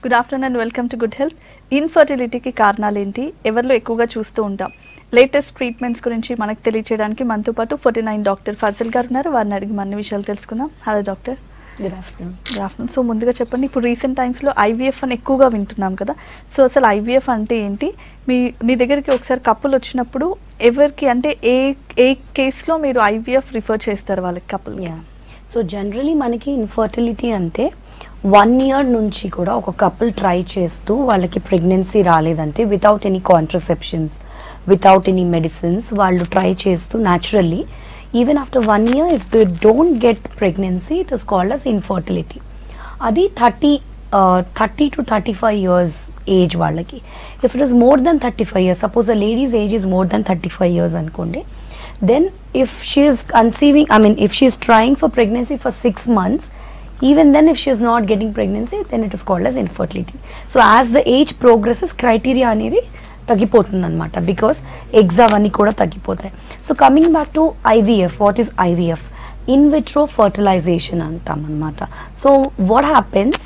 Good afternoon and welcome to good health ఇన్ఫర్టిలిటీకి కారణాలు ఏంటి ఎవరిలో ఎక్కువగా చూస్తూ ఉంటాం లేటెస్ట్ ట్రీట్మెంట్స్ గురించి మనకు తెలియచేయడానికి మనతో పాటు ఫోర్టీ నైన్ డాక్టర్ ఫజల్ గారు ఉన్నారు వారిని అడిగి మన విషయాలు తెలుసుకుందాం hello doctor good afternoon good afternoon so ముందుగా చెప్పండి ఇప్పుడు రీసెంట్ టైమ్స్లో ఐవీఎఫ్ అని ఎక్కువగా వింటున్నాం కదా సో అసలు ఐవీఎఫ్ అంటే ఏంటి మీ మీ దగ్గరికి ఒకసారి కప్పులు వచ్చినప్పుడు ఎవరికి అంటే ఏ ఏ కేసులో మీరు ఐవీఎఫ్ రిఫర్ చేస్తారు వాళ్ళకి కప్పులు యా సో జనరలీ మనకి ఇన్ఫర్టిలిటీ అంటే వన్ ఇయర్ నుంచి కూడా ఒక కపుల్ ట్రై చేస్తూ వాళ్ళకి ప్రెగ్నెన్సీ రాలేదంటే without any contraceptions without any medicines వాళ్ళు ట్రై చేస్తూ naturally even after one year if they don't get pregnancy it is called as infertility అది thirty thirty two thirty five years age వాళ్ళకి if it is more than thirty five years suppose the ladies age is more than thirty five years అనుకోండి then if she is conceiving i mean if she is trying for pregnancy for six months even then if she is not getting pregnancy then it is called as infertility so as the age progresses criteria అనేది తగ్గిపోతుంది అనమాట because eggs అవన్నీ కూడా తగ్గిపోతాయి so coming back to IVF what is IVF in vitro fertilization అంటాం అనమాట so what happens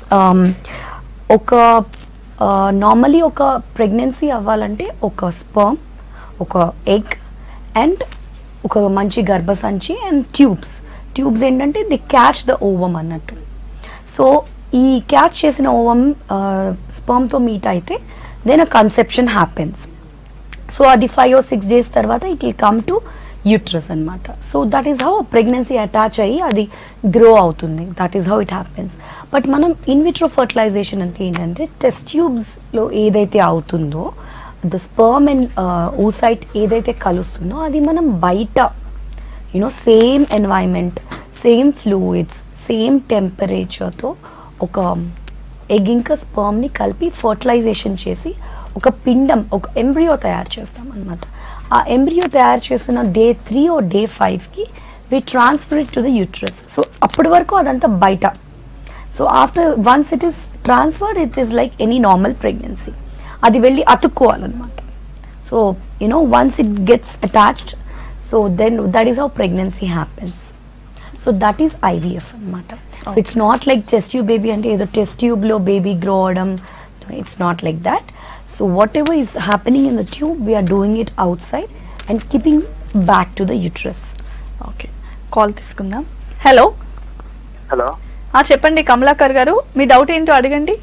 ఒక normally ఒక ప్రెగ్నెన్సీ అవ్వాలంటే ఒక స్పర్మ్ ఒక ఎగ్ అండ్ ఒక మంచి గర్భసంచి అండ్ ట్యూబ్స్ ట్యూబ్స్ ఏంటంటే ది క్యాచ్ ద ఓవమ్ అన్నట్టు సో ఈ క్యాచ్ చేసిన ఓవమ్ స్పర్మ్తో మీట్ అయితే then a conception happens so అది ఫైవ్ ఓ సిక్స్ డేస్ తర్వాత it will come to uterus అనమాట so that is how pregnancy attach అయ్యి అది గ్రో అవుతుంది that is how it happens but మనం ఇన్విట్రో ఫర్టిలైజేషన్ అంటే ఏంటంటే టెస్ట్ ట్యూబ్స్లో ఏదైతే అవుతుందో ద స్పర్మ్ అండ్ ఊసైట్ ఏదైతే కలుస్తుందో అది మనం బయట you know same environment same fluids same టెంపరేచర్తో ఒక ఎగ్ ఇంకా స్పర్మ్ని కలిపి ఫర్టిలైజేషన్ చేసి ఒక పిండం ఒక ఎంబ్రియో తయారు చేస్తాం అనమాట ఆ ఎంబ్రియో తయారు చేసిన డే త్రీ ఓ డే ఫైవ్కి we transfer it to the uterus so అప్పటి వరకు అదంతా బయట so after once it is transfer it is like any normal pregnancy అది వెళ్ళి అతుక్కోవాలన్నమాట so you know once it gets attached so then that is how pregnancy happens so that is IVF అనమాట so it's not like test tube baby అంటే ఏదో test ట్యూబ్లో baby grow అవడం it's not like that so whatever is happening in the tube we are doing it outside and keeping back to the uterus okay call తీసుకుందాం hello hello చెప్పండి కమలాకర్ గారు మీ doubt ఏంటో అడగండి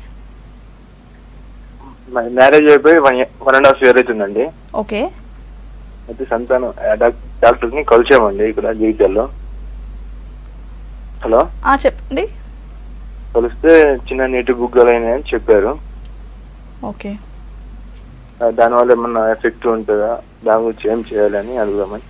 marriage అయిపోయి one one and half year అవుతుందండి okay అయితే సంతానం doctor ని కలిసామండి ఇక్కడ జీవితాల్లో హలో ఆ, చెప్పండి కలిస్తే చిన్న నీటి బుగ్గలు అయినాయని చెప్పారు ఓకే ఆ, దానివల్ల ఏమన్నా ఎఫెక్ట్ ఉంటుందా దాని గురించి ఏం చేయాలని అడుగుదామని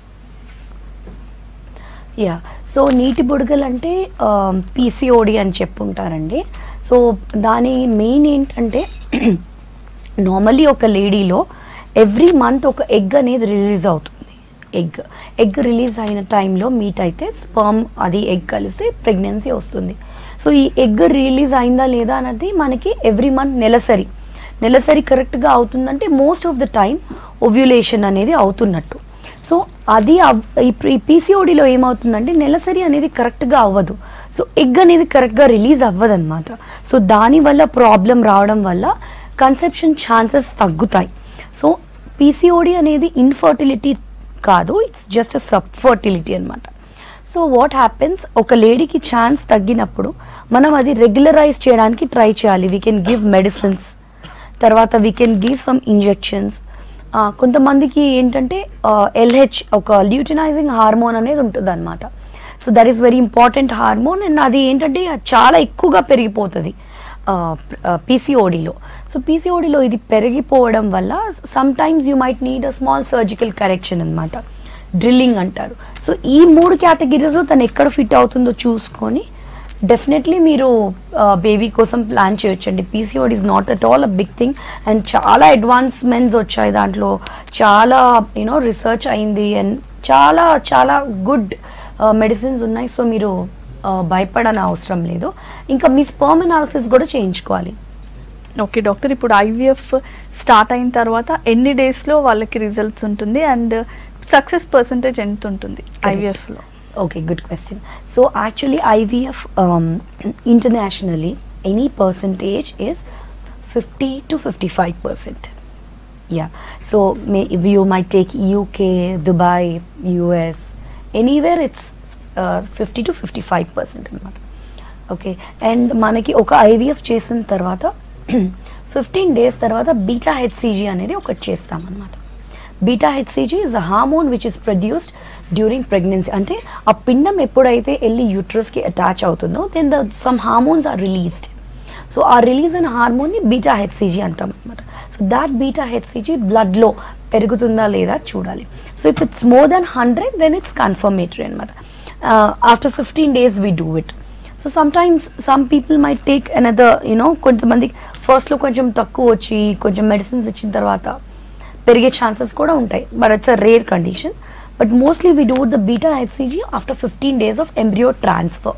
యా సో నీటి బుడగలు అంటే పీసీఓడి అని చెప్పుంటారండి సో దాని మెయిన్ ఏంటంటే నార్మల్లీ ఒక లేడీలో ఎవ్రీ మంత్ ఒక ఎగ్ అనేది రిలీజ్ అవుతుంది ఎగ్ ఎగ్ రిలీజ్ అయిన టైంలో మీట్ అయితే స్పర్మ్ అది ఎగ్ కలిసి ప్రెగ్నెన్సీ వస్తుంది సో ఈ ఎగ్ రిలీజ్ అయిందా లేదా అన్నది మనకి ఎవ్రీ మంత్ నెలసరి నెలసరి కరెక్ట్గా అవుతుందంటే most of the time ovulation అనేది అవుతున్నట్టు సో అది అవ్- ఇప్పుడు ఈ పీసీఓడిలో ఏమవుతుందంటే నెలసరి అనేది కరెక్ట్గా అవ్వదు సో ఎగ్ అనేది కరెక్ట్గా రిలీజ్ అవ్వదన్నమాట సో దానివల్ల ప్రాబ్లం రావడం వల్ల కన్సెప్షన్ ఛాన్సెస్ తగ్గుతాయి సో పీసీఓడి అనేది ఇన్ఫర్టిలిటీ కాదు ఇట్స్ జస్ట్ సబ్ ఫర్టిలిటీ అనమాట సో వాట్ హ్యాపెన్స్ ఒక లేడీకి ఛాన్స్ తగ్గినప్పుడు మనం అది రెగ్యులరైజ్ చేయడానికి ట్రై చేయాలి వీ కెన్ గివ్ మెడిసిన్స్ తర్వాత we can give some injections కొంతమందికి ఏంటంటే ఎల్హెచ్ ఒక ల్యూటినైజింగ్ హార్మోన్ అనేది ఉంటుంది అనమాట so that is very important hormone and అది ఏంటంటే చాలా ఎక్కువగా పెరిగిపోతుంది పీసీఓడిలో సో పీసీఓడిలో ఇది పెరిగిపోవడం వల్ల sometimes you might need a small surgical correction అనమాట డ్రిల్లింగ్ అంటారు సో ఈ మూడు కేటగిరీస్లో తను ఎక్కడ ఫిట్ అవుతుందో చూసుకొని డెఫినెట్లీ మీరు బేబీ కోసం ప్లాన్ చేయొచ్చండి PCOD is not at all a big thing and చాలా అడ్వాన్స్మెంట్స్ వచ్చాయి దాంట్లో చాలా యూనో రీసెర్చ్ అయింది అండ్ చాలా చాలా గుడ్ మెడిసిన్స్ ఉన్నాయి సో మీరు uh, భయపడని అవసరం లేదు ఇంకా మీ స్పర్మ్ అనాలిసిస్ కూడా చేయించుకోవాలి ఓకే డాక్టర్ ఇప్పుడు ఐవీఎఫ్ స్టార్ట్ అయిన తర్వాత ఎన్ని డేస్లో వాళ్ళకి రిజల్ట్స్ ఉంటుంది అండ్ సక్సెస్ పర్సంటేజ్ ఎంత ఉంటుంది ఐవీఎఫ్లో Okay, good question. So actually IVF um, internationally, any percentage is 50 to 55 percent. Yeah. So may, you might take UK, Dubai, US, anywhere it's uh, 50 to 55 percent అనమాట okay and మనకి ఒక ఐవీఎఫ్ చేసిన తర్వాత fifteen days తర్వాత beta HCG అనేది ఒకటి చేస్తామన్నమాట beta HCG is a hormone which is produced during pregnancy అంటే ఆ పిండం ఎప్పుడైతే వెళ్ళి యూట్రస్కి అటాచ్ అవుతుందో then the some hormones are released so ఆ రిలీజ్ అయిన హార్మోన్ని బీటా హెచ్సిజీ అంటాం అనమాట సో దాట్ బీటా హెచ్సిజీ బ్లడ్లో పెరుగుతుందా లేదా చూడాలి so if it's more than hundred then it's confirmatory అనమాట after fifteen days we do it so sometimes some people may take another you know కొంతమంది ఫస్ట్లో కొంచెం తక్కువ వచ్చి కొంచెం మెడిసిన్స్ ఇచ్చిన తర్వాత పెరిగే ఛాన్సెస్ కూడా ఉంటాయి but it's a rare condition but mostly we do the beta HCG after fifteen days of embryo transfer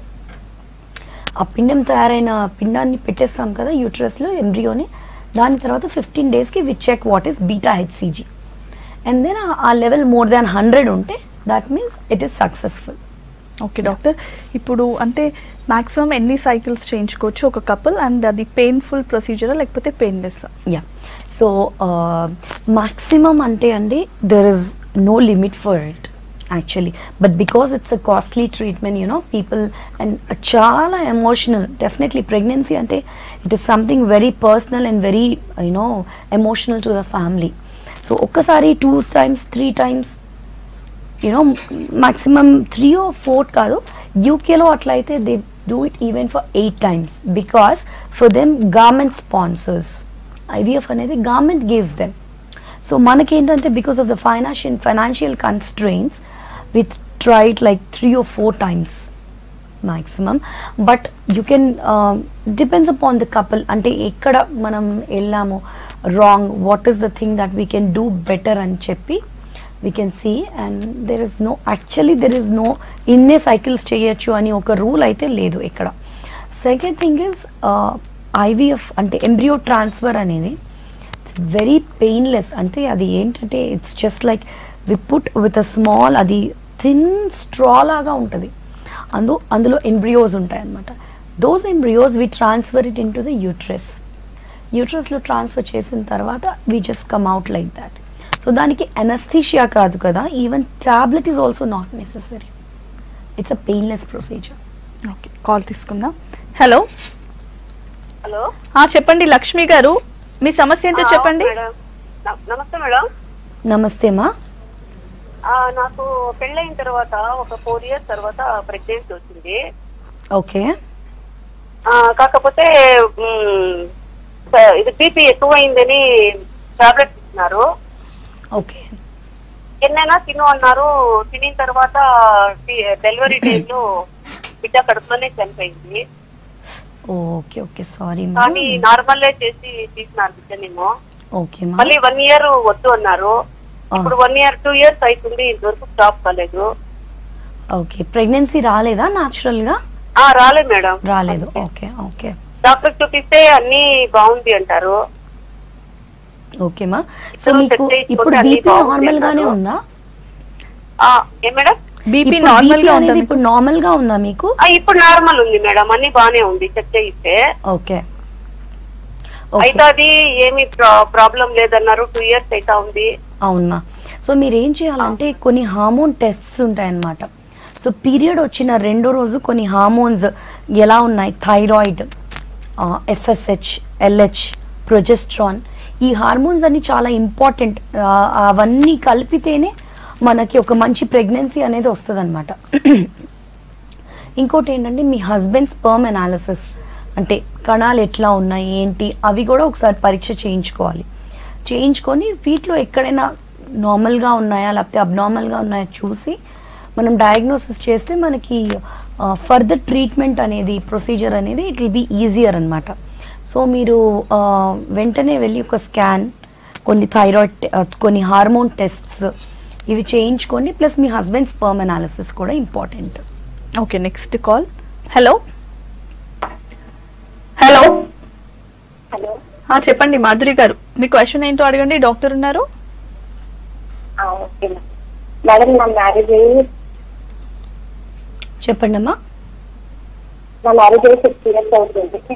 ఆ పిండం తయారైన పిండాన్ని పెట్టేస్తాం కదా యూట్రస్లో ఎంబ్రియోని దాని తర్వాత ఫిఫ్టీన్ డేస్కి we check what is beta HCG and then uh level more than hundred ఉంటే that means it is successful okay doctor ఇప్పుడు అంటే మాక్సిమం ఎన్ని సైకిల్స్ చేయించుకోవచ్చు ఒక కపుల్ అండ్ అది పెయిన్ఫుల్ ప్రొసీజరా లేకపోతే పెయిన్లెస్ యా సో మాక్సిమం అంటే అండి there is no limit for it actually but because it's a costly treatment you know people and చాలా ఎమోషనల్ డెఫినెట్లీ ప్రెగ్నెన్సీ అంటే it is something very personal and very you know emotional to the family so ఒక్కసారి two times three times you know maximum three or four కాదు యూకేలో అట్లా అయితే they do it even for eight times because for them government sponsors IVF అనేది government gives them so మనకేంటంటే because of the financial financial constraints with tried like three or four times maximum but you can depends upon the couple అంటే ఎక్కడ మనం వెళ్ళాము wrong what is the thing that we can do better అని చెప్పి we can see and there is no actually there is no ఇన్నే cycles చేయొచ్చు అని ఒక రూల్ అయితే లేదు ఇక్కడ సెకండ్ థింగ్ ఇస్ ఐవీఎఫ్ అంటే ఎంబ్రియో ట్రాన్స్ఫర్ అనేది ఇట్స్ వెరీ పెయిన్లెస్ అంటే అది ఏంటంటే it's just like we put with a small అది థిన్ స్ట్రా లాగా ఉంటుంది అందు అందులో ఎంబ్రియోస్ ఉంటాయి అనమాట those embryos we transfer it into the uterus యూట్రస్లో transfer చేసిన తర్వాత we just come out like that so దానికి అనస్థీషియా కాదు కదా even tablet is also not necessary it's a painless procedure okay call తీసుకుందాం hello hello చెప్పండి లక్ష్మి గారు మీ సమస్య ఏంటో ఆ, చెప్పండి మేడం. న- నమస్తే మేడం నమస్తే మా ఆ, నాకు పెళ్ళైన తర్వాత ఒక ఫోర్ ఇయర్స్ తర్వాత ప్రెగ్నెన్సీ వచ్చింది ఓకే ఆ, కాకపోతే మ్, స- ఇది బీపీ ఎక్కువైందని టాబ్లెట్ ఇస్తున్నారు ఓకే ఎన్నైనా తిను అన్నారు తినిన తర్వాత డి- డెలివరీ టైంలో బిడ్డ కడుపులోనే చనిపోయింది ఓకే ఓకే సారీ మా కానీ నార్మల్లే చేసి తీసినారు బిడ్డనేమో ఓకే మా మళ్ళీ వన్ ఇయర్ వద్దు అన్నారు ఇప్పుడు వన్ ఇయర్ టూ ఇయర్స్ అవుతుంది ఇంతవరకు స్టాప్ కాలేదు ఓకే ప్రెగ్నెన్సీ రాలేదా natural గా ఆ రాలేదు మేడం రాలేదు ఓకే ఓకే డాక్టర్ చూపిస్తే అన్ని బాగుంది అంటారు ఓకే మా సో ఇప్పుడు మీకు check చేసుకుంటే ఇప్పుడు అన్నీ బీపీ బాగుంది నార్మల్ గానే అన్నారు. ఉందా ఆ ఏ మేడం బీపీ ఇప్పుడు నార్మల్ BP గా ఉందా అనేది మీకు? ఇప్పుడు నార్మల్ గా ఉందా మీకు ఆ, ఇప్పుడు నార్మల్ ఉంది మేడం అన్ని బానే ఉంది చెక్ చేయిస్తే ఓకే అయితే ఓకే అది ఏమి ప్రాబ్లం లేదన్నారు టూ ఇయర్స్ అయితే ఉంది అవునమ్మా సో మీరు ఏం చేయాలంటే కొన్ని హార్మోన్ టెస్ట్స్ ఉంటాయన్నమాట సో పీరియడ్ వచ్చిన రెండో రోజు కొన్ని హార్మోన్స్ ఎలా ఉన్నాయి థైరాయిడ్ ఎఫ్ఎస్హెచ్ ఎల్హెచ్ ప్రొజెస్ట్రాన్ ఈ హార్మోన్స్ అన్ని చాలా ఇంపార్టెంట్ అవన్నీ కలిపితేనే మనకి ఒక మంచి ప్రెగ్నెన్సీ అనేది వస్తుంది ఇంకోటి ఏంటంటే మీ హస్బెండ్ స్పర్మ్ అనాలిసిస్ అంటే కణాలు ఎట్లా ఉన్నాయి ఏంటి అవి కూడా ఒకసారి పరీక్ష చేయించుకోవాలి చేయించుకొని వీటిలో ఎక్కడైనా నార్మల్గా ఉన్నాయా లేకపోతే అబ్నార్మల్గా ఉన్నాయా చూసి మనం డయాగ్నోసిస్ చేస్తే మనకి ఫర్దర్ ట్రీట్మెంట్ అనేది ప్రొసీజర్ అనేది ఇట్ విల్ బీ ఈజియర్ అనమాట సో మీరు ఆ, వెంటనే వెళ్ళి ఒక స్కాన్ కొన్ని థైరాయిడ్ కొన్ని హార్మోన్ టెస్ట్స్ ఇవి చేయించుకోండి ప్లస్ మీ హస్బెండ్ స్పర్మ్ అనాలిసిస్ కూడా important okay next call hello hello hello ఆ, చెప్పండి మాధురి గారు మీ క్వశ్చన్ ఏంటో అడగండి డాక్టర్ ఉన్నారు ఆ, ఓకే మేడం. మేడం నా మ్యారేజ్ అయ్యి చెప్పండి అమ్మా నా మ్యారేజ్ అయ్యి సిక్స్ ఇయర్స్ అవుతుంది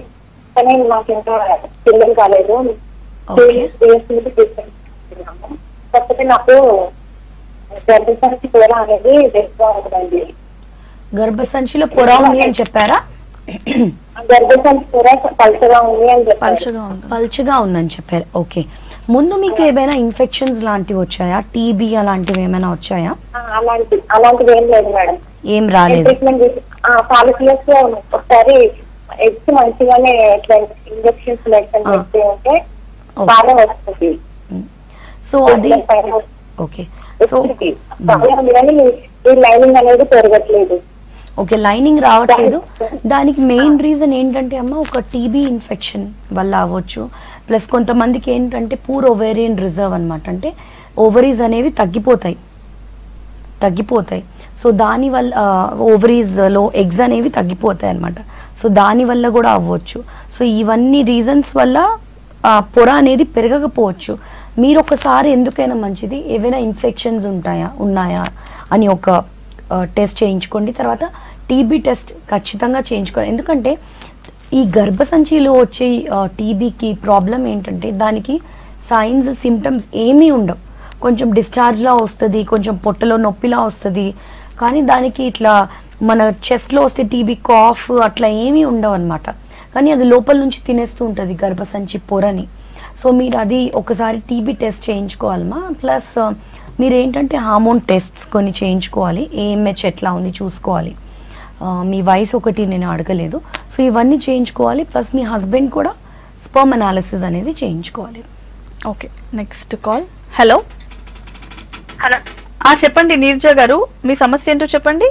కానీ మాకు ఇంకా పిల్లలు కాలేదు Okay. తీసుకుంటున్నాము కాకపోతే నాకు గర్భసంచి కూడా అనేది ఎక్కువ ఉందండి గర్భసంచిలో పొర ఉంది అని చెప్పారా గర్భసంచి కూడా పలుచగా ఉంది అని చెప్పారు పలుచగా ఉంది పల్చగా ఉందని చెప్పారు ఓకే ముందు మీకు ఏమైనా ఇన్ఫెక్షన్స్ లాంటివి వచ్చాయా టీబీ అలాంటివి ఏమైనా వచ్చాయా ఆ, అలాంటి అలాంటిది ఏం లేదు మేడం ఏం రాలేదు ట్రీట్మెంట్ పాలిసియస్ లో ఒకసారి ఎగ్స్ మంచిగానే ఇంజక్షన్స్ మెడిసిన్ ఆ. పెట్టి ఉంటే Okay. బాగా వస్తుంది సో అది పైన ఓకే సో వస్తుంది. బాగా ఉంది కానీ ఈ లైనింగ్ అనేది పెరగట్లేదు ఓకే లైనింగ్ రావట్లేదు దానికి మెయిన్ రీజన్ ఏంటంటే అమ్మ ఒక టీబీ ఇన్ఫెక్షన్ వల్ల అవ్వచ్చు ప్లస్ కొంతమందికి ఏంటంటే పూర్ ఓవేరియన్ రిజర్వ్ అన్నమాట అంటే ఓవరీస్ అనేవి తగ్గిపోతాయి తగ్గిపోతాయి సో దానివల్ల ఓవరీస్లో ఎగ్స్ అనేవి తగ్గిపోతాయి అనమాట సో దానివల్ల కూడా అవ్వచ్చు సో ఇవన్నీ రీజన్స్ వల్ల ఆ, పొర అనేది పెరగకపోవచ్చు మీరు ఒకసారి ఎందుకైనా మంచిది ఏవైనా ఇన్ఫెక్షన్స్ ఉంటాయా ఉన్నాయా అని ఒక టెస్ట్ చేయించుకోండి తర్వాత టీబీ టెస్ట్ ఖచ్చితంగా చేయించుకోవాలి ఎందుకంటే ఈ గర్భసంచిలో వచ్చే టీబీకి ప్రాబ్లం ఏంటంటే దానికి సైన్స్ సిమ్టమ్స్ ఏమీ ఉండవు కొంచెం డిశ్చార్జ్లా వస్తుంది కొంచెం పొట్టలో నొప్పిలా వస్తుంది కానీ దానికి ఇట్లా మన చెస్ట్లో వస్తే టీబీ కాఫ్ అట్లా ఏమీ ఉండవు అనమాట కానీ అది లోపల నుంచి తినేస్తూ ఉంటుంది గర్భసంచి పొరని సో మీరు అది ఒకసారి టీబీ టెస్ట్ చేయించుకోవాలమ్మా ప్లస్ మీరు ఏంటంటే హార్మోన్ టెస్ట్స్ కొన్ని చేయించుకోవాలి ఏఎంహెచ్ ఎట్లా ఉంది చూసుకోవాలి ఆ, మీ వయసు ఒకటి నేను అడగలేదు సో ఇవన్నీ చేయించుకోవాలి ప్లస్ మీ హస్బెండ్ కూడా స్పర్మ్ అనాలిసిస్ అనేది చేయించుకోవాలి okay next call hello hello ఆ చెప్పండి నీర్జ గారు మీ సమస్య ఏంటో చెప్పండి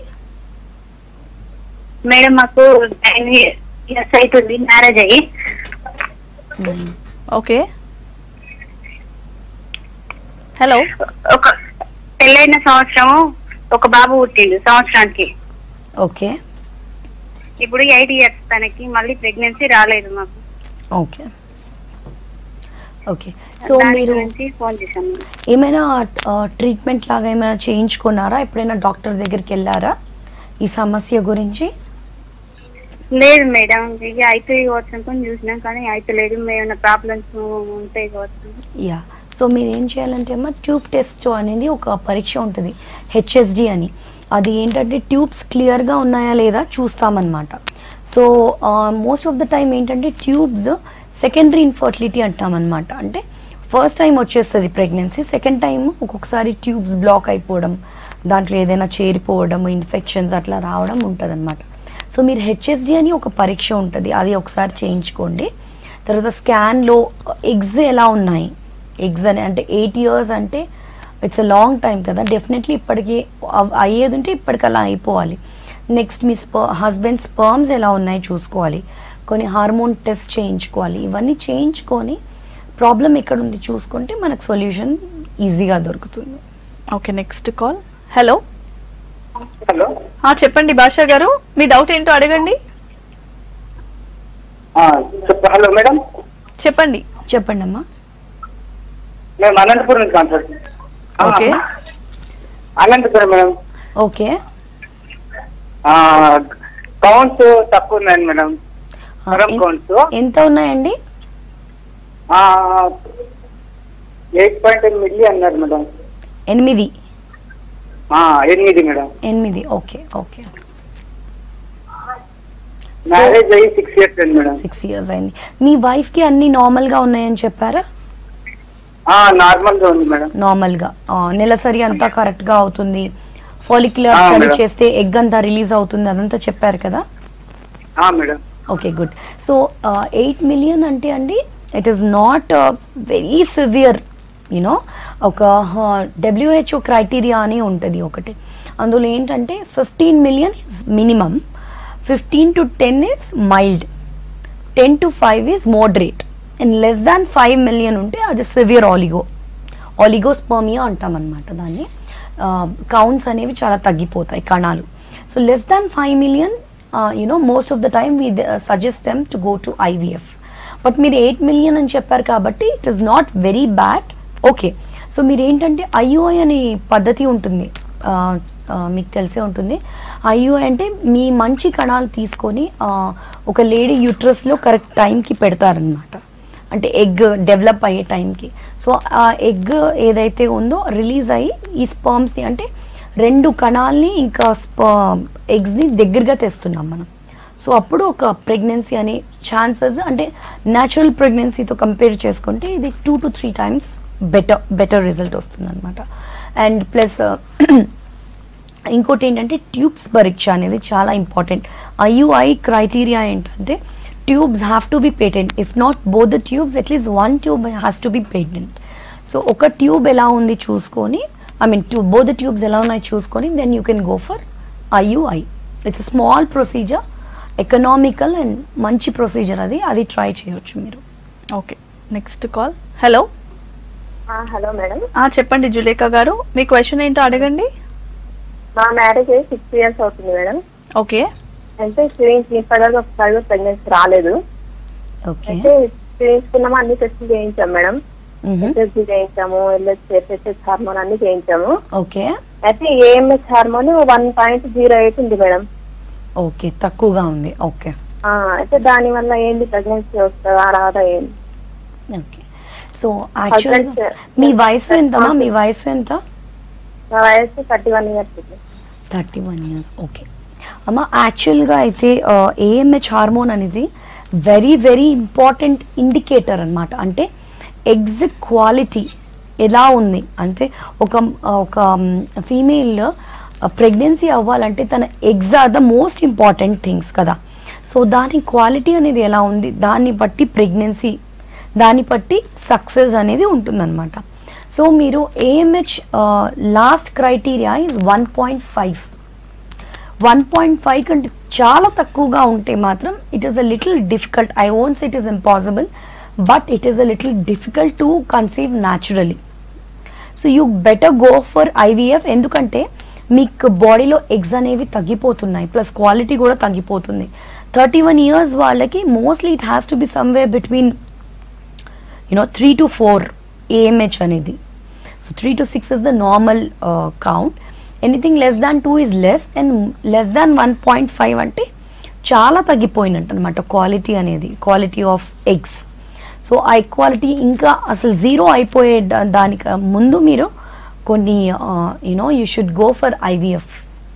మేడం మాకు నైన్ ఇయర్స్ అవుతుంది మ్యారేజ్ అయ్యి ఓకే హలో ఒక పెళ్ళైన సంవత్సరము ఒక బాబు పుట్టిండు సంవత్సరానికి ఓకే ఇప్పుడు ఎయిట్ ఇయర్స్ తనకి మళ్ళీ ప్రెగ్నెన్సీ రాలేదు మాకు ఓకే ఓకే సో దాని మీరు గురించి ఫోన్ చేశాను ఏమైనా ట్రీట్మెంట్ లాగా ఏమైనా చేయించుకున్నారా ఎప్పుడైనా డాక్టర్ దగ్గరికి వెళ్ళారా ఈ సమస్య గురించి లేదు మేడం ఇక అయితే కావచ్చు అనుకుని చూసినాం కానీ అయితే లేదు ఏమైనా ప్రాబ్లమ్స్ ఉంటాయి కావచ్చు యా సో మీరు ఏం చేయాలంటే అమ్మా ట్యూబ్ టెస్ట్ అనేది ఒక పరీక్ష ఉంటుంది హెచ్ఎస్డి అని అది ఏంటంటే ట్యూబ్స్ క్లియర్గా ఉన్నాయా లేదా చూస్తామన్నమాట so most of the time ఏంటంటే ట్యూబ్స్ సెకండరీ ఇన్ఫర్టిలిటీ అంటామన్నమాట అంటే ఫస్ట్ టైం వచ్చేస్తుంది ప్రెగ్నెన్సీ సెకండ్ టైం ఒక్కొక్కసారి ట్యూబ్స్ బ్లాక్ అయిపోవడం దాంట్లో ఏదైనా చేరిపోవడం ఇన్ఫెక్షన్స్ అట్లా రావడం ఉంటుంది సో మీరు హెచ్ఎస్డి అని ఒక పరీక్ష ఉంటుంది అది ఒకసారి చేయించుకోండి తర్వాత స్కాన్లో ఎగ్స్ ఎలా ఉన్నాయి ఎగ్స్ అని అంటే ఎయిట్ ఇయర్స్ అంటే ఇట్స్ అ లాంగ్ టైం కదా డెఫినెట్లీ ఇప్పటికి అవ్- అయ్యేది ఉంటే ఇప్పటికి అలా అయిపోవాలి నెక్స్ట్ మీ స్ప హస్బెండ్ స్పర్మ్స్ ఎలా ఉన్నాయి చూసుకోవాలి కొన్ని హార్మోన్ టెస్ట్ చేయించుకోవాలి ఇవన్నీ చేయించుకొని ప్రాబ్లం ఎక్కడ ఉంది చూసుకుంటే మనకు సొల్యూషన్ ఈజీగా దొరుకుతుంది okay next call hello hello ఆ చెప్పండి భాషా గారు మీ డౌట్ ఏంటో అడగండి ఆ, చెప్ప హలో మేడం చెప్పండి చెప్పండి అమ్మా మేము అనంతపురం నుంచి మాట్లాడుతున్నాం ఆ, okay Anantapuram madam okay counts తక్కువ ఉన్నాయండి మేడం ఆ, మేడం ఎన్- కౌంట్స్ ఎంత ఉన్నాయండి ఎయిట్ పాయింట్ ఎనిమిది అన్నారు మేడం ఎనిమిది ఆ, ఎనిమిది మేడం ఎనిమిది ఓకే ఓకే మ్యారేజ్ అయ్యి సిక్స్ ఇయర్స్ అండి మేడం సిక్స్ ఇయర్స్ అయింది మీ వైఫ్కి అన్ని నార్మల్గా ఉన్నాయని చెప్పారా నార్మల్ గా ఉంది మేడం నార్మల్గా ఆ, నెలసరి అంతా కరెక్ట్గా అవుతుంది ఫాలిక్యులర్ ఆ, స్టడీ మేడం. చేస్తే ఎగ్ అంతా రిలీజ్ అవుతుంది అదంతా చెప్పారు కదా ఆ, madam okay good so eight million అంటే అండి it is not very severe you know ఒక డబ్ల్యూహెచ్ఓ క్రైటీరియా అని ఉంటుంది ఒకటి అందులో ఏంటంటే fifteen million is minimum fifteen to ten is mild ten to five is moderate and less than five million ఉంటే అది సివియర్ ఆలిగో ఆలిగోస్పర్మియా అంటాం అనమాట దాన్ని కౌంట్స్ అనేవి చాలా తగ్గిపోతాయి కణాలు so less than five million you know most of the time we suggest them to go to IVF but మీరు ఎయిట్ మిలియన్ అని చెప్పారు కాబట్టి it is not very bad okay so మీరు ఏంటంటే ఐఓఐ అనే పద్ధతి ఉంటుంది ఆ, మీకు తెలిసే ఉంటుంది ఐయుఐ అంటే మీ మంచి కణాలు తీసుకొని ఆ, ఒక లేడీ యూట్రస్లో కరెక్ట్ టైంకి పెడతారనమాట అంటే ఎగ్ డెవలప్ అయ్యే టైంకి సో ఆ ఎగ్ ఏదైతే ఉందో రిలీజ్ అయ్యి ఈ స్పర్మ్స్ని అంటే రెండు కణాల్ని ఇంకా స్ప ఎగ్స్ని దగ్గరగా తెస్తున్నాం మనం సో అప్పుడు ఒక ప్రెగ్నెన్సీ అనే ఛాన్సెస్ అంటే న్యాచురల్ ప్రెగ్నెన్సీతో కంపేర్ చేసుకుంటే ఇది two to three times better better result వస్తుంది అనమాట అండ్ ప్లస్ ఇంకోటి ఏంటంటే ట్యూబ్స్ పరీక్ష అనేది చాలా ఇంపార్టెంట్ ఐయుఐ క్రైటీరియా ఏంటంటే tubes have to be patent if not both the tubes at least one tube has to be patent so ఒక tube ఎలా ఉంది చూసుకొని I mean tube both the tubes ఎలా ఉన్నాయి చూసుకొని then you can go for IUI it's small procedure economical and మంచి procedure అది అది ట్రై చేయొచ్చు మీరు okay next call hello hello madam చెప్పండి జులేఖా గారు మీ క్వశ్చన్ ఏంటో అడగండి మా మ్యారేజ్ అయ్యి సిక్స్ ఇయర్స్ అవుతుంది మేడం ఓకే అంటే స్క్రీన్స్ ఇప్పటివరకు ఒకసారి కూడా ప్రెగ్నెన్సీ రాలేదు ఓకే అయితే చేయించుకున్నాము అన్ని టెస్ట్లు చేయించాం మేడం ఎస్ఎస్జి చేయించాము ఎల్హెచ్ ఎఫ్ఎస్హెచ్ హార్మోన్ అన్ని చేయించాము ఓకే అయితే AMS hormone one point zero eight ఉంది మేడం ఓకే తక్కువగా ఉంది ఓకే ఆ, అయితే దాని వల్ల ఏంటి ప్రెగ్నెన్సీ వస్తుందా రాదా ఏంటి ఓకే సో యాక్చువల్గా Husband- మీ వయసు ఎంతమా మీ వయసు ఎంత నా వయసు thirty one years thirty one years okay అమ్మ యాక్చువల్గా అయితే ఏఎంహెచ్ హార్మోన్ అనేది వెరీ వెరీ ఇంపార్టెంట్ ఇండికేటర్ అన్నమాట అంటే ఎగ్స్ క్వాలిటీ ఎలా ఉంది అంటే ఒక ఒక ఫీమేల్ ప్రెగ్నెన్సీ అవ్వాలంటే తన eggs are the most important things కదా సో దాని క్వాలిటీ అనేది ఎలా ఉంది దాన్ని బట్టి ప్రెగ్నెన్సీ దాన్ని బట్టి సక్సెస్ అనేది ఉంటుందన్నమాట సో మీరు AMH last criteria is one point five one point five కంటే చాలా తక్కువగా ఉంటే మాత్రం it is a little difficult I owns it is impossible but it is a little difficult to conceive naturally so you better go for IVF ఎందుకంటే మీకు బాడీలో eggs అనేవి తగ్గిపోతున్నాయి plus quality కూడా తగ్గిపోతుంది థర్టీ వన్ ఇయర్స్ వాళ్ళకి mostly it has to be somewhere between you know three to four AMH అనేది so three to six is the normal count anything less than two is less and less than one point five అంటే చాలా తగ్గిపోయినట్టు అనమాట quality అనేది quality of eggs so ఆ quality ఇంకా అసలు zero అయిపోయే దా- దానికి ముందు మీరు కొన్ని you know you should go for IVF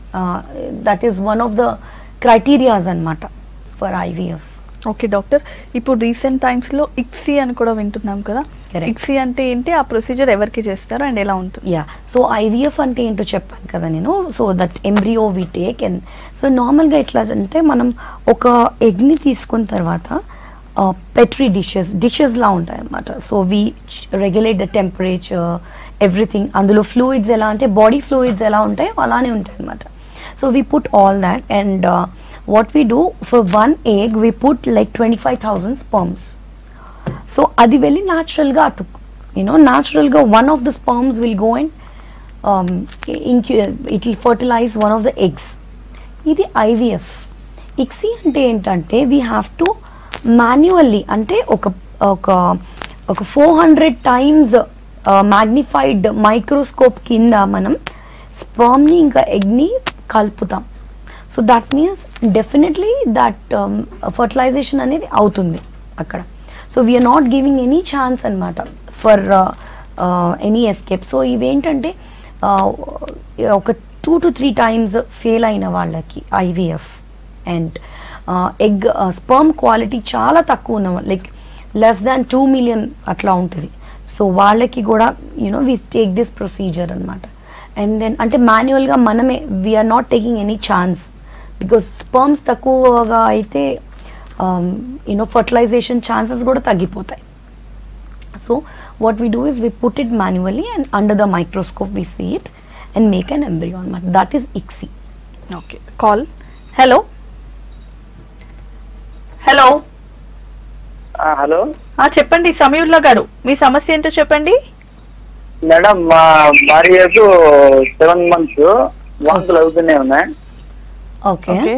that is one of the criterias అనమాట ఫర్ ఐవీఎఫ్ ఓకే డాక్టర్ ఇప్పుడు రీసెంట్ టైమ్స్ లో ఇక్సీ అని కూడా వింటున్నాం కదా Correct. ఇక్సీ అంటే ఏంటి ఆ ప్రొసీజర్ ఎవరికి చేస్తారు అండ్ ఎలా ఉంటుంది యా సో ఐవీఎఫ్ అంటే ఏంటో చెప్పాను కదా నేను so that embryo we take and so నార్మల్గా ఎట్లా అంటే మనం ఒక ఎగ్ని తీసుకున్న తర్వాత పెట్రీ డిషెస్ డిషెస్లా ఉంటాయి అన్నమాట so we regulate the temperature everything అందులో ఫ్లూయిడ్స్ ఎలా అంటే బాడీ ఫ్లూయిడ్స్ ఎలా ఉంటాయో అలానే ఉంటాయి అన్నమాట so we put all that and what we do for one egg we put like twenty five thousand sperms so అది వెళ్ళి న్యాచురల్గా అతుక్కు యూనో న్యాచురల్గా one of the sperms will go and ఇంక్యూ it will fertilize one of the eggs ఇది IVF ICSI అంటే ఏంటంటే we have to manually అంటే ఒక ఒక ఒక four hundred times magnified microscope కింద మనం స్పర్మ్ని ఇంకా ఎగ్ని కలుపుతాం so that means definitely that fertilization అనేది అవుతుంది అక్కడ so we are not giving any chance అనమాట ఫర్ ఎనీ ఎస్కేప్ సో ఇవేంటంటే uh, ఒక two to three times fail అయిన వాళ్ళకి IVF and egg sperm quality చాలా తక్కువ ఉన్న like less than two million అట్లా ఉంటుంది సో వాళ్ళకి కూడా you know we take this procedure అనమాట అండ్ దెన్ అంటే మాన్యువల్గా మనమే we are not taking any chance because sperms తక్కువగా అయితే యూనో ఫర్టిలైజేషన్ ఛాన్సెస్ కూడా తగ్గిపోతాయి so what we do is we put it manually and under the microscope we see it and make an embryo అనమాట that is ICSI okay call hello hello hello చెప్పండి సమీవుల్లా గారు మీ సమస్య ఏంటో చెప్పండి madam మా భార్యకు సెవెన్ మంత్స్ వాంతులు అవుతూనే ఉన్నాయి ఓకే ఓకే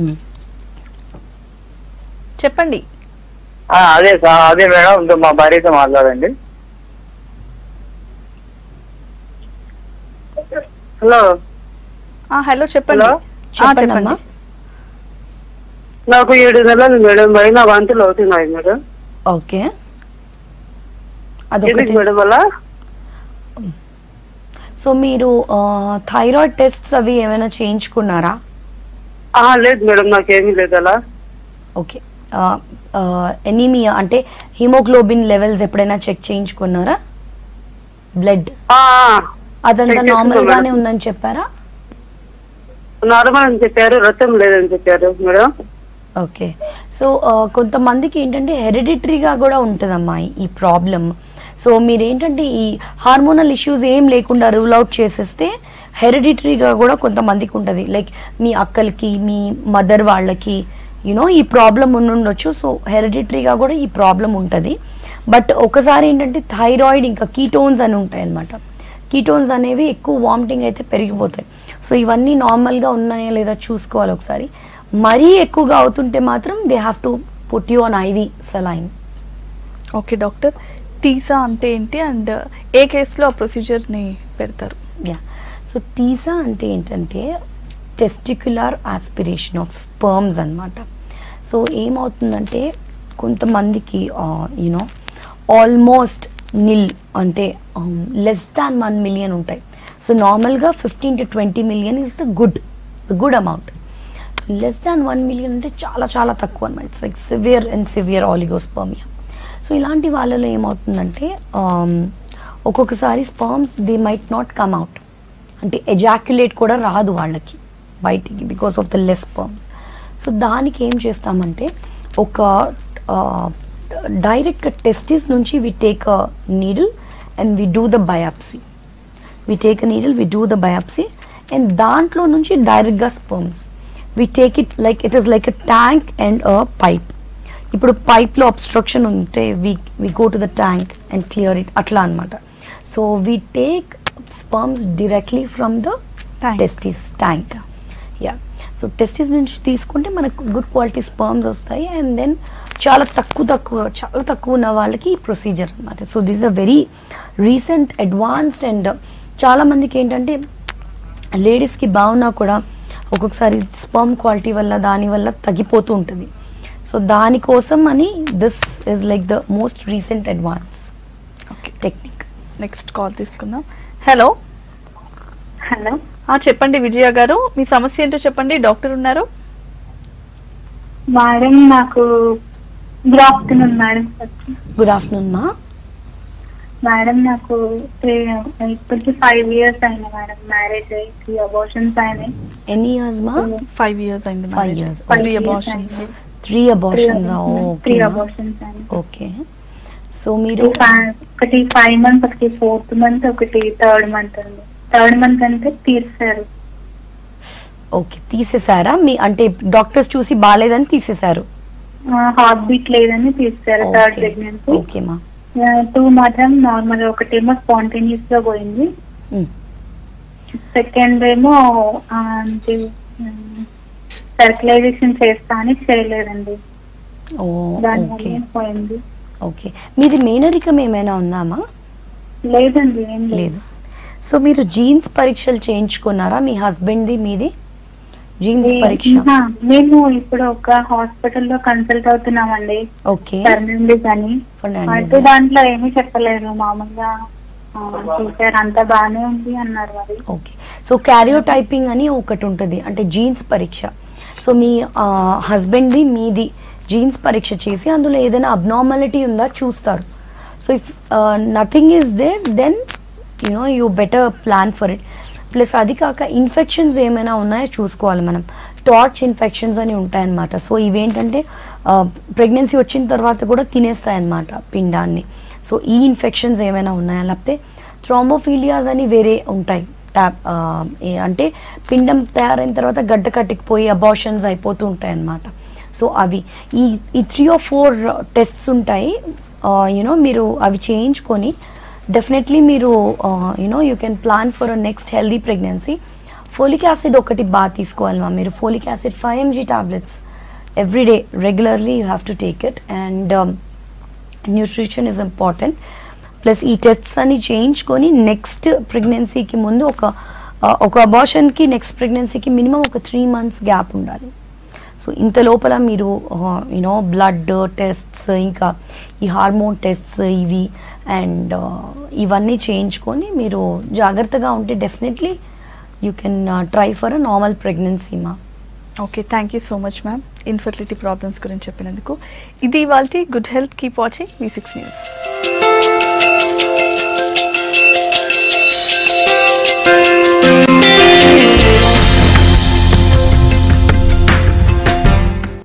చెప్పండి ఆ, అదే సా- అదే మేడం ఇంకా మా భార్యతో మాట్లాడండి హలో హలో చెప్పండి హలో? ఆ, చెప్పండి అమ్మా నాకు ఏడు నెలలు మేడం పైన వాంతులు అవుతున్నాయి మేడం ఓకే ఎందుకు అదొకటి మేడం వల్ల సో మీరు థైరాయిడ్ టెస్ట్స్ అవి ఏమైనా చేయించుకున్నారా ఆ, లేదు మేడం నాకేమీ లేదు అలా ఓకే ఎనీమియా అంటే హిమోగ్లోబిన్ లెవెల్స్ ఎప్పుడైనా చెక్ చేయించుకున్నారా బ్లడ్ ఆ, ఆ, అదంతా Check చేసుకున్నా నార్మల్ గానే మేడం. ఉందని చెప్పారా నార్మల్ అని చెప్పారు రక్తం లేదని చెప్పారు మేడం ఓకే సో కొంతమందికి ఏంటంటే హెరిడిటరీగా కూడా ఉంటుందమ్మా ఈ- ఈ ప్రాబ్లమ్ సో మీరేంటంటే ఈ హార్మోనల్ ఇష్యూస్ ఏం లేకుండా రూల్ అవుట్ చేసేస్తే హెరిడిటరీగా కూడా కొంతమందికి ఉంటుంది లైక్ మీ అక్కలకి మీ మదర్ వాళ్ళకి యూనో ఈ ప్రాబ్లం ఉండుండొచ్చు సో హెరిడిటరీగా కూడా ఈ ప్రాబ్లం ఉంటుంది బట్ ఒకసారి ఏంటంటే థైరాయిడ్ ఇంకా కీటోన్స్ అని ఉంటాయి అన్నమాట కీటోన్స్ అనేవి ఎక్కువ వామిటింగ్ అయితే పెరిగిపోతాయి సో ఇవన్నీ నార్మల్గా ఉన్నాయా లేదా చూసుకోవాలి ఒకసారి మరీ ఎక్కువగా అవుతుంటే మాత్రం they have to put you on IV saline okay doctor TESA అంటే ఏంటి అండ్ ఏ కేసులో ఆ ప్రొసీజర్ని పెడతారు యా సో టీసా అంటే ఏంటంటే టెస్టిక్యులర్ ఆస్పిరేషన్ ఆఫ్ స్పర్మ్స్ అన్నమాట సో ఏమవుతుందంటే కొంతమందికి యూనో ఆల్మోస్ట్ నిల్ అంటే లెస్ దాన్ వన్ మిలియన్ ఉంటాయి సో నార్మల్గా fifteen to twenty million is the good the good amount less than one million అంటే చాలా చాలా తక్కువ అనమాట it's like severe and severe oligospermia so ఇలాంటి వాళ్ళలో ఏమవుతుందంటే um, ఒక్కొక్కసారి sperms they might not come out అంటే ఎజాక్యులేట్ కూడా రాదు వాళ్ళకి బయటికి because of the less sperms so దానికి ఏం చేస్తామంటే ఒక డైరెక్ట్గా టెస్టిస్ నుంచి we take a needle and we do the biopsy we take a needle we do the biopsy and దాంట్లో నుంచి డైరెక్ట్గా sperms we take it like it is like a tank and a pipe ఇప్పుడు పైప్లో obstruction ఉంటే we we go to the tank and clear it అట్లా అనమాట so we take sperms directly from the Tank. Testis tank yeah so testis నుంచి తీసుకుంటే మనకు good quality sperms వస్తాయి and then చాలా తక్కువ తక్కువ చాలా తక్కువ ఉన్న వాళ్ళకి ఈ ప్రొసీజర్ అనమాట so this a very recent advanced and చాలా మందికి ఏంటంటే లేడీస్కి బాగున్నా కూడా ఒక్కొక్కసారి స్పర్మ్ క్వాలిటీ వల్ల దాని వల్ల తగ్గిపోతూ ఉంటుంది సో దానికోసం అని this is like the most recent advance okay technique next call తీసుకుందాం హలో హలో ఆ, చెప్పండి విజయ గారు మీ సమస్య ఏంటో చెప్పండి డాక్టర్ ఉన్నారు మేడం నాకు good afternoon madam good afternoon మా మేడం నాకు త్రీ ఇప్పటికి ఫైవ్ ఇయర్స్ అయింది మేడం మ్యారేజ్ అయ్యి త్రీ అబోషన్స్ అయినాయి ఎన్ని ఇయర్స్ మా ఫైవ్ ఇయర్స్ అయింది Five marriage years. Three Five years abortions అయింది. Three abortions three okay abortions అయినాయి ఓకే సో మీరు ఫై- ఒకటి ఫైవ్ మంత్ ఒకటి ఫోర్త్ మంత్ ఒకటి థర్డ్ మంత్ అండి థర్డ్ మంత్ అంటే తీర్చారు ఓకే తీసేసారా మీ అంటే డాక్టర్స్ చూసి బాగాలేదని తీసేశారు హార్ట్ బీట్ లేదని తీర్చారు థర్డ్ ప్రెగ్నెన్సీ ఓకే మా టూ మాత్రం నార్మల్ ఒకటేమో స్పాంటేనియస్ గా పోయింది Mm. సెకండ్ ఏమో ఆ, అంటే సర్క్యులైజేషన్ చేస్తా అని చేయలేదండి ఓ దాని ఓకే వల్ల పోయింది ఓకే మీది మేనరికం ఏమైనా ఉందామా లేదండి ఏం లేదు లేదు సో మీరు జీన్స్ పరీక్షలు చేయించుకున్నారా మీ హస్బెండ్ది మీది జీన్స్ పరీక్ష ఆ, మేము ఇప్పుడు ఒక హాస్పిటల్లో కన్సల్ట్ అవుతున్నామండి ఓకే ఫెర్నాండిస్ అని ఫెర్నాండిస్. అయితే దాంట్లో ఏమీ చెప్పలేదు మామూలుగా ఆ, చూసారు అంతా బాగానే ఉంది అన్నారు మరి ఓకే సో క్యారియోటైపింగ్ అని ఒకటి ఉంటుంది అంటే జీన్స్ పరీక్ష సో మీ హస్బెండ్ది మీది జీన్స్ పరీక్ష చేసి అందులో ఏదైనా అబ్నార్మాలిటీ ఉందా చూస్తారు so if nothing is there then you know you better plan for it plus అది కాక ఇన్ఫెక్షన్స్ ఏమైనా ఉన్నాయో చూసుకోవాలి మనం టార్చ్ ఇన్ఫెక్షన్స్ అని ఉంటాయన్నమాట సో ఇవేంటంటే ప్రెగ్నెన్సీ వచ్చిన తర్వాత కూడా తినేస్తాయన్నమాట పిండాన్ని సో ఈ ఇన్ఫెక్షన్స్ ఏమైనా ఉన్నాయా లేకపోతే థ్రోమోఫీలియాస్ అని వేరే ఉంటాయి ట్యాప్ ఆ, ఏ- అంటే పిండం తయారైన తర్వాత గడ్డ కట్టికిపోయి అబార్షన్స్ అయిపోతూ ఉంటాయి అన్నమాట సో అవి ఈ ఈ త్రీ ఆర్ ఫోర్ టెస్ట్స్ ఉంటాయి యూనో మీరు అవి చేయించుకొని డెఫినెట్లీ మీరు you know you can plan for a next healthy pregnancy folic acid ఒకటి బాగా తీసుకోవాలి మా మీరు folic acid five mg tablets every day regularly you have to take it and nutrition is important plus ఈ టెస్ట్స్ అన్ని చేయించుకొని next ప్రెగ్నెన్సీకి ముందు ఒక ఒక అబార్షన్కి నెక్స్ట్ ప్రెగ్నెన్సీకి మినిమం ఒక త్రీ మంత్స్ గ్యాప్ ఉండాలి సో ఇంత లోపల మీరు యూనో బ్లడ్ టెస్ట్స్ ఇంకా ఈ హార్మోన్ టెస్ట్స్ ఇవి అండ్ ఇవన్నీ చేయించుకొని మీరు జాగ్రత్తగా ఉంటే definitely you can try for a normal pregnancy మా okay thank you so much ma'am infertility problems గురించి చెప్పినందుకు ఇది ఇవాళ good health keep watching V six news